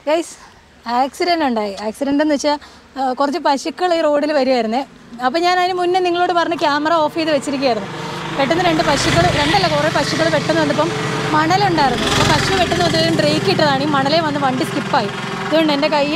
Guys accident ഉണ്ടായി accident എന്ന് വെച്ചാൽ കുറച്ച് പശുക്കൾ ഈ റോഡിൽ വരുമായിരുന്നേ അപ്പോൾ ഞാൻ അതിന് മുന്നേ നിങ്ങളോട് പറഞ്ഞ് ക്യാമറ ഓഫ് ചെയ്ത് വെച്ചിരിക്കുകയായിരുന്നു പെട്ടെന്ന് രണ്ട് പശുക്കൾ രണ്ടല്ല കുറേ പശുക്കൾ പെട്ടെന്ന് വന്നപ്പം മണലുണ്ടായിരുന്നു അപ്പോൾ പശു പെട്ടെന്ന് വന്നതും ബ്രേക്ക് ഇട്ടതാണ് ഈ മണലേ വന്ന് വണ്ടി സ്കിപ്പായി അതുകൊണ്ട് എൻ്റെ കൈ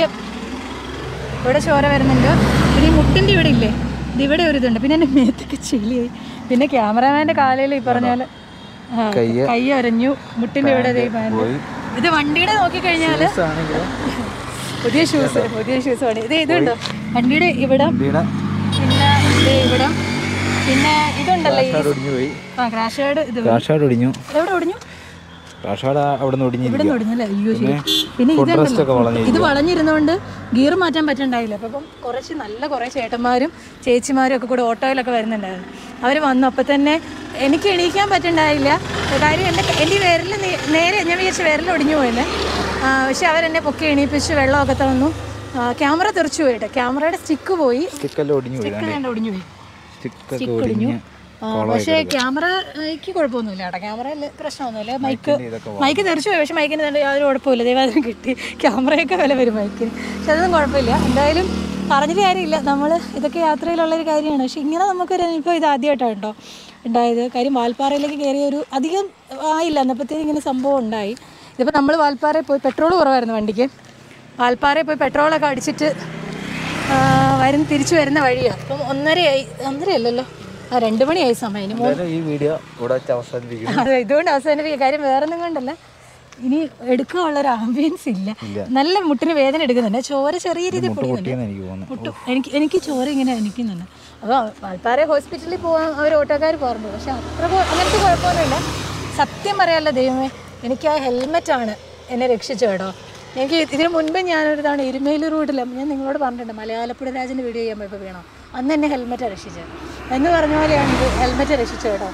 ഇവിടെ ചോര വരുന്നുണ്ട് പിന്നെ ഈ മുട്ടിൻ്റെ ഇവിടെ ഇല്ലേ ഇത് ഇവിടെ ഒരു ഇതുണ്ട് പിന്നെ എൻ്റെ മേത്തൊക്കെ ചെളിയായി പിന്നെ ക്യാമറാമാൻ്റെ കാലയിൽ ഈ പറഞ്ഞ പോലെ ആ, കയ്യ് കൈ ഒരഞ്ഞു മുട്ടിൻ്റെ ഇവിടെ ദേ പാൻറ് പോയി ഇത് വണ്ടിയുടെ നോക്കിക്കഴിഞ്ഞാൽ ആണെങ്കിൽ പുതിയ ഷൂസ് പുതിയ ഷൂസ് പണി ഇത് ഇതുണ്ടോ വണ്ടിയുടെ ഇവിടം വണ്ടിയുടെ പിന്നെ ഇത് ഇവിടം പിന്നെ ഇതുണ്ടല്ലോ ഈ കാട് ഒടിഞ്ഞു പോയി ആ ക്രാഷ് കാർഡ് ഇത് കാഷാട് ഒടിഞ്ഞു എവിടെ ഒടിഞ്ഞു കാഷാട് അവിടെ നിന്ന് ഇവിടെ ഒടിഞ്ഞിരിക്കുക ഒടിഞ്ഞല്ലേ അയ്യോ ശരി പിന്നെ ഫുഡ് റെസ്റ്റ് ഒക്കെ ഇതുണ്ടല്ലോ വളഞ്ഞു ഇത് വളഞ്ഞിരുന്നോണ്ട് ഗിയർ മാറ്റാൻ പറ്റണ്ടായില്ല അപ്പം ഇപ്പം കുറച്ച് നല്ല കുറേ ചേട്ടന്മാരും ചേച്ചിമാരും ഒക്കെ കൂടെ ഓട്ടോയിലൊക്കെ വരുന്നുണ്ടായിരുന്നു അവർ വന്നു അപ്പം തന്നെ എനിക്ക് എണീക്കാൻ പറ്റണ്ടായില്ല കാര്യം എൻ്റെ എൻ്റെ ഈ വിരൽ നേ- നേരെ ഞാൻ വിചാരിച്ചു വിരൽ ഒടിഞ്ഞു പോയില്ലേ ആ, പക്ഷെ അവരെന്നെ പൊക്കി എണീപ്പിച്ച് വെള്ളമൊക്കെ തന്നു ആ, ക്യാമറ തെറിച്ചു പോയിട്ട് ക്യാമറയുടെ സ്റ്റിക്ക് പോയി സ്റ്റിക്കെല്ലാം ഒടിഞ്ഞു പോയി സ്റ്റിക്ക് കണ്ട് ഒടിഞ്ഞു പോയി സ്റ്റിക്കൊക്കെ ഒടിഞ്ഞ് ആ, പക്ഷേ ക്യാമറയ്ക്ക് കുഴപ്പമൊന്നുമില്ല കേട്ടോ ക്യാമറയിൽ പ്രശ്നമൊന്നുമില്ല മൈക്ക് ഇതൊക്കെ മൈക്ക് തെറിച്ചു പോയി പക്ഷെ മൈക്കിന് തന്നെ യാതൊരു കുഴപ്പമില്ല ദൈവം കിട്ടി ക്യാമറയൊക്കെ വില വരും മൈക്കിന് പക്ഷെ അതൊന്നും കുഴപ്പമില്ല എന്തായാലും പറഞ്ഞിട്ട് കാര്യമില്ല നമ്മൾ ഇതൊക്കെ യാത്രയിലുള്ളൊരു കാര്യമാണ് പക്ഷെ ഇങ്ങനെ നമുക്കൊരു അനുഭവം ഇത് ആദ്യമായിട്ടാണ് കേട്ടോ ഉണ്ടായത് കാര്യം വാൽപ്പാറയിലേക്ക് കയറിയ ഒരു അധികം ആയില്ല എന്നപ്പോഴത്തേക്കും ഇങ്ങനെ സംഭവം ഉണ്ടായി ഇതിപ്പോൾ നമ്മൾ വാൽപ്പാറയിൽ പോയി പെട്രോൾ കുറവായിരുന്നു വണ്ടിക്ക് വാൽപ്പാറയിൽ പോയി പെട്രോളൊക്കെ അടിച്ചിട്ട് ആ, വരുന്ന തിരിച്ചു വരുന്ന വഴിയാണ് അപ്പം ഒന്നരയായി ഒന്നരയല്ലല്ലോ ആ രണ്ട് മണിയായി സമയം ഇനി മൂ- എന്തായാലും ഈ വീഡിയോ ഇവിടെ വെച്ച് അവസാനിപ്പിക്കുന്നു അതെ ഇതുകൊണ്ട് അവസാനിപ്പിക്കുക കാര്യം വേറെ ഒന്നും കൊണ്ടല്ല ഇനി എടുക്കാനുള്ള ഒരു ആംബിയൻസ് ഇല്ല നല്ല മുട്ടിന് വേദന എടുക്കുന്നുണ്ട് ചോര ചെറിയ രീതിയിൽ പൊടിയുന്നുണ്ട് പൊട്ടിയെന്ന് എനിക്ക് തോന്നുന്നു മുട്ടു എനിക്ക് എനിക്ക് ചോര ഇങ്ങനെ എനിക്കുന്നുണ്ട് അപ്പോൾ വാൽപ്പാറ ഹോസ്പിറ്റലിൽ പോകാൻ അവർ ഓട്ടോക്കാർ പറഞ്ഞു പക്ഷെ അത്ര കൊ- അങ്ങനത്തെ കുഴപ്പമൊന്നുമില്ല സത്യം പറയാമല്ലോ ദൈവമേ എനിക്ക് ആ ഹെൽമെറ്റാണ് എന്നെ രക്ഷിച്ചത് കേട്ടോ എനിക്ക് ഇതിന് മുൻപ് ഞാനൊരു തവണ ഇരുമേലി റൂട്ടിൽ ഞാൻ നിങ്ങളോട് പറഞ്ഞിട്ടുണ്ട് മലയാളപ്പുഴ രാജൻ്റെ വീഡിയോ ചെയ്യാൻ പോയപ്പോൾ വീണോ അന്ന് എന്നെ ഹെൽമെറ്റാണ് രക്ഷിച്ചത് എന്ന് പറഞ്ഞ പോലെയാണ് ഇത് ഹെൽമെറ്റ് രക്ഷിച്ചത് കേട്ടോ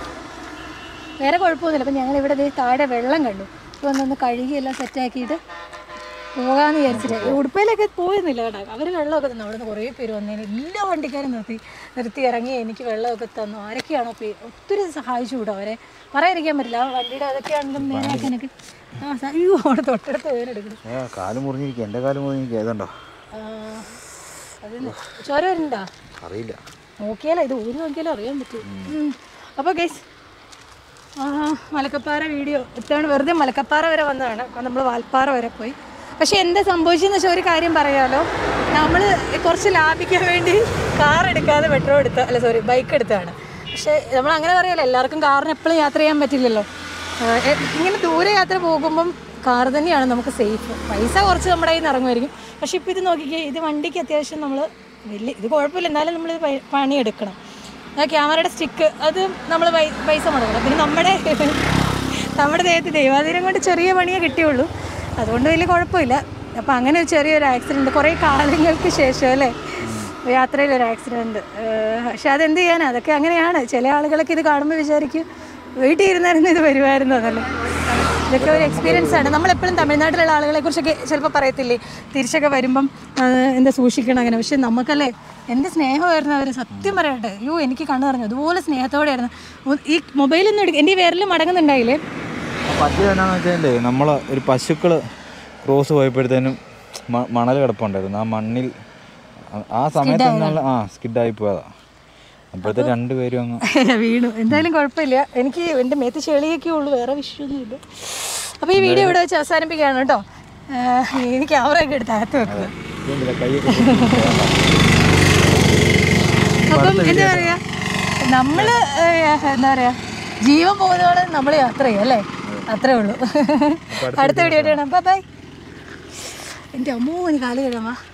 വേറെ കുഴപ്പമൊന്നുമില്ല അപ്പം ഞങ്ങൾ ഇവിടെ ദേ താഴെ വെള്ളം കണ്ടു അപ്പോൾ ഒന്നൊന്ന് കഴുകി എല്ലാം സെറ്റാക്കിയിട്ട് പോകാമെന്ന് വിചാരിച്ചിട്ട് ഈ ഉടുപ്പയിലൊക്കെ പോയിരുന്നില്ല കേട്ടോ അവർ വെള്ളമൊക്കെ തന്നു അവിടെ നിന്ന് കുറേ പേര് വന്നതിന് എല്ലാ വണ്ടിക്കാരും നിർത്തി നിർത്തി ഇറങ്ങി എനിക്ക് വെള്ളമൊക്കെ തന്നു ആരൊക്കെയാണോ പേ ഒത്തിരി സഹായിച്ചു കൂട്ടോ അവരെ പറയാതിരിക്കാൻ പറ്റില്ല ആ വണ്ടിയുടെ അതൊക്കെയാണെങ്കിലും നേരാക്കാനൊക്കെ ആ സ- അയ്യോ അവിടെ തൊട്ടടുത്ത് വേനെടുക്കണം ഏ, കാല് മുറിഞ്ഞിരിക്കുക എൻ്റെ കാല് മുറിഞ്ഞിരിക്കുക ഏതുണ്ടോ അതിന് ചോര വരുന്നുണ്ടോ അറിയില്ല നോക്കിയാലോ ഇത് ഊരി നോക്കിയാലോ അറിയാൻ പറ്റും അപ്പോൾ ഗൈസ് ആ മലക്കപ്പാറ വീഡിയോ ഇത്തവണ വെറുതെ മലക്കപ്പാറ വരെ വന്നതാണ് നമ്മൾ വാൽപ്പാറ വരെ പോയി പക്ഷെ എന്താ സംഭവിച്ചെന്ന് വെച്ചാൽ ഒരു കാര്യം പറയാലോ നമ്മൾ കുറച്ച് ലാഭിക്കാൻ വേണ്ടി കാർ എടുക്കാതെ പെട്രോൾ എടുത്ത അല്ല സോറി ബൈക്ക് എടുത്തതാണ് പക്ഷേ നമ്മൾ അങ്ങനെ പറയാലോ എല്ലാവർക്കും കാറിന് എപ്പോഴും യാത്ര ചെയ്യാൻ പറ്റില്ലല്ലോ ആ, എ- ഇങ്ങനെ ദൂരെ യാത്ര പോകുമ്പം കാർ തന്നെയാണ് നമുക്ക് സേഫ് പൈസ കുറച്ച് നമ്മുടെ കയ്യിൽ നിന്ന് ഇറങ്ങുമായിരിക്കും പക്ഷെ ഇപ്പോൾ ഇത് നോക്കിക്കേ ഇത് വണ്ടിക്ക് അത്യാവശ്യം നമ്മൾ വലിയ ഇത് കുഴപ്പമില്ല എന്നാലും നമ്മൾ പണിയെടുക്കണം ആ ക്യാമറയുടെ സ്റ്റിക്ക് അത് നമ്മൾ പൈസ മുടക്കണം പിന്നെ നമ്മുടെ നമ്മുടെ ദേഹത്ത് ദൈവാധീനം കൊണ്ട് ചെറിയ പണിയേ കിട്ടിയുള്ളൂ അതുകൊണ്ട് വലിയ കുഴപ്പമില്ല അപ്പോൾ അങ്ങനെ ഒരു ചെറിയൊരു ആക്സിഡൻറ്റ് കുറേ കാലങ്ങൾക്ക് ശേഷം അല്ലേ യാത്രയിൽ ഒരു ആക്സിഡൻറ്റ് പക്ഷെ അതെന്ത് ചെയ്യാനാ അതൊക്കെ അങ്ങനെയാണ് ചില ആളുകളൊക്കെ ഇത് കാണുമ്പോൾ വിചാരിക്കും വീട്ടിൽ ഇരുന്നായിരുന്നു ഇത് വരുമായിരുന്നു എന്നല്ലേ ഇതൊക്കെ ഒരു എക്സ്പീരിയൻസ് ആണ് നമ്മളെപ്പോഴും തമിഴ്നാട്ടിലുള്ള ആളുകളെ കുറിച്ചൊക്കെ ചിലപ്പോൾ പറയത്തില്ലേ തിരിച്ചൊക്കെ വരുമ്പം ആ, എന്താ സൂക്ഷിക്കണം അങ്ങനെ പക്ഷെ നമുക്കല്ലേ എൻ്റെ സ്നേഹമായിരുന്നു അവർ സത്യം പറയട്ടെ അയ്യോ എനിക്ക് കണ്ണു പറഞ്ഞു അതുപോലെ സ്നേഹത്തോടെയായിരുന്നു ഉ- ഈ മൊബൈലിൽ നിന്ന് എടുക്കുക എൻ്റെ ഈ വിരൽ മടങ്ങുന്നുണ്ടായില്ലേ പറ്റിയത് എന്നാന്ന് വെച്ചാൽ നമ്മൾ ഒരു പശുക്കൾ ക്രോസ് പോയപ്പോഴത്തേനും മ- മണൽ കിടപ്പുണ്ടായിരുന്നു ആ മണ്ണിൽ ആ- ആ സമയത്ത് എന്നുള്ള ആ സ്കിഡായി പോയതാ അപ്പോഴത്തെ രണ്ടുപേരും അങ്ങ് വീണു എന്തായാലും കുഴപ്പമില്ല എനിക്ക് എൻ്റെ മേത്ത് ചെളിയൊക്കെ ഉള്ളൂ വേറെ വിഷയമൊന്നുമില്ല അപ്പോൾ ഈ വീഡിയോ ഇവിടെ വെച്ച് അവസാനിപ്പിക്കുകയാണ് കേട്ടോ ആ, ഇനി ക്യാമറയൊക്കെ എടുത്ത് അകത്ത് വെക്കുക ഇതുകൊണ്ടില്ല, കൈയൊക്കെ പൊട്ടി. അപ്പം എന്താ പറയാ നമ്മള് ഏഹ്, എന്താ പറയാ ജീവൻ പോകുന്നതോടെ നമ്മൾ യാത്ര ചെയ്യും അല്ലേ അത്രേ ഉള്ളൂ അടുത്ത വീഡിയോ ബൈ ബൈ എൻ്റെ അമ്മോ എനിക്ക് കാല് കഴിയാമ